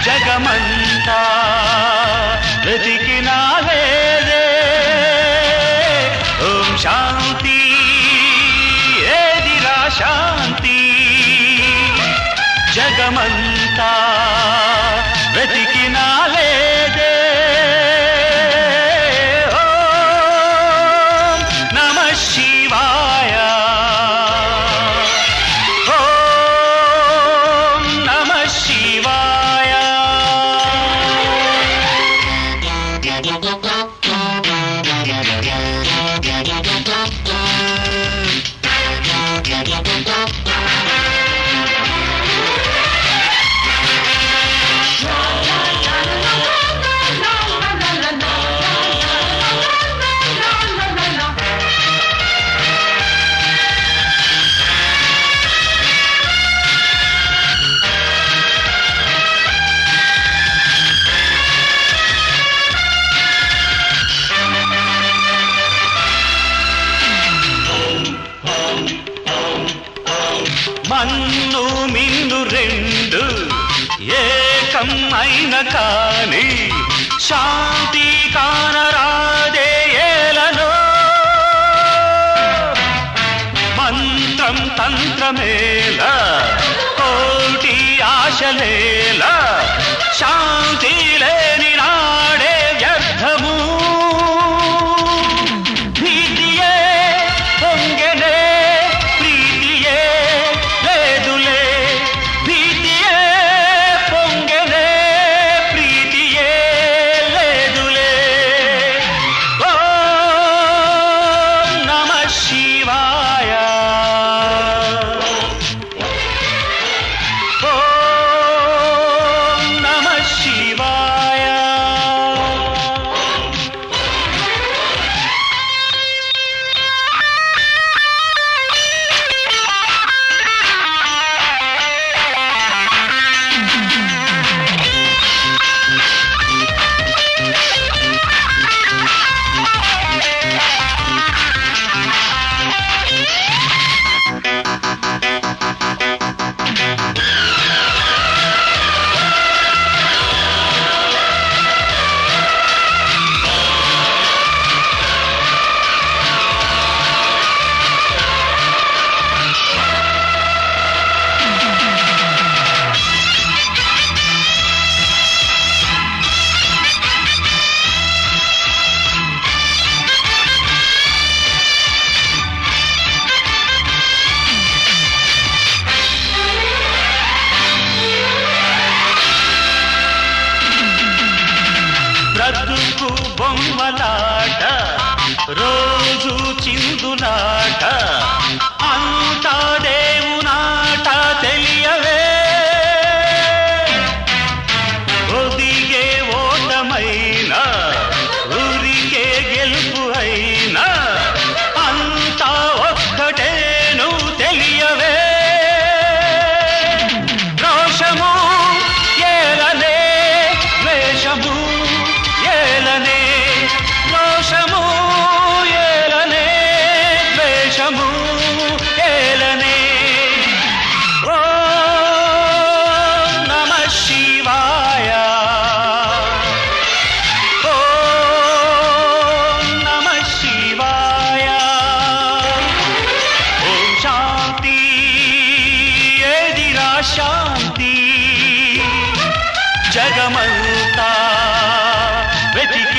జగమంతా వెతికినా లేదే ఓం శాంతి ఏదిరా శాంతి జగమంతా వెతికినా లేదే ఓం నమ శివాయ ఓం నమ శివాయ మన్ను మిన్ను రెండు ఏకం అయిన కాని శాంతి కానరాదే ఏలను మంత్రం తంత్రమేల కోటి ఆశలేల శాంతి లేని నాడే వ్యర్థము భీతియే పొంగెనే ప్రీతియే లేదులే భీతియే పొంగెనే ప్రీతియే లేదులే ఓం నమ శివాయ ఓం నమ శివాయ బ్రతుకు బొమ్మలాట రోజు చిందులాట అంతా దేవునాట తెలియవే ఒదిగే ఓటమైన ఊరికే గెలుపు అయినా అంతా ఒక్కటే నువ్వు తెలియవే రోషము ఏలనే ద్వేషము ఏలనే రోషము ఏలనే ద్వేషము ఏలనే ఓ నమ శివాయ ఓ నమ శివాయ ఓం శాంతి ఏదిరా శాంతి జగమంతా వెతికి